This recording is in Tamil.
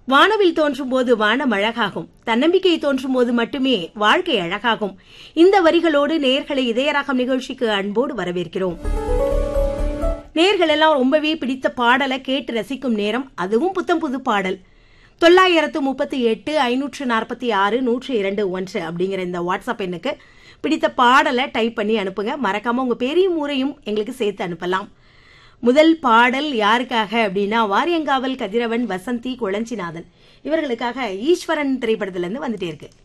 வானவில் தோன்றும் போது வானம் அழகாகும் தன்னம்பிக்கை தோன்றும் போது மட்டுமே வாழ்க்கை அழகாகும் இந்த வரிகளோடு நேர்களை இதயராகம் நிகழ்ச்சிக்கு அன்போடு வரவேற்கிறோம் நேர்கள் எல்லாம் ரொம்பவே பிடித்த பாடலை கேட்டு ரசிக்கும் நேரம் அதுவும் புத்தம் புது பாடல் தொள்ளாயிரத்து முப்பத்தி எட்டு ஐநூற்று நாற்பத்தி ஆறு நூற்று இரண்டு ஒன்று அப்படிங்கிற இந்த வாட்ஸ்அப் எண்ணுக்கு பிடித்த பாடலை டைப் பண்ணி அனுப்புங்க மறக்காம உங்க பேரையும் ஊரையும் எங்களுக்கு சேர்த்து அனுப்பலாம் முதல் பாடல் யாருக்காக அப்படின்னா வாரியங்காவல் கதிரவன் வசந்தி குளஞ்சிநாதன் இவர்களுக்காக ஈஸ்வரன் திரைப்படத்துல இருந்து வந்துட்டே இருக்கு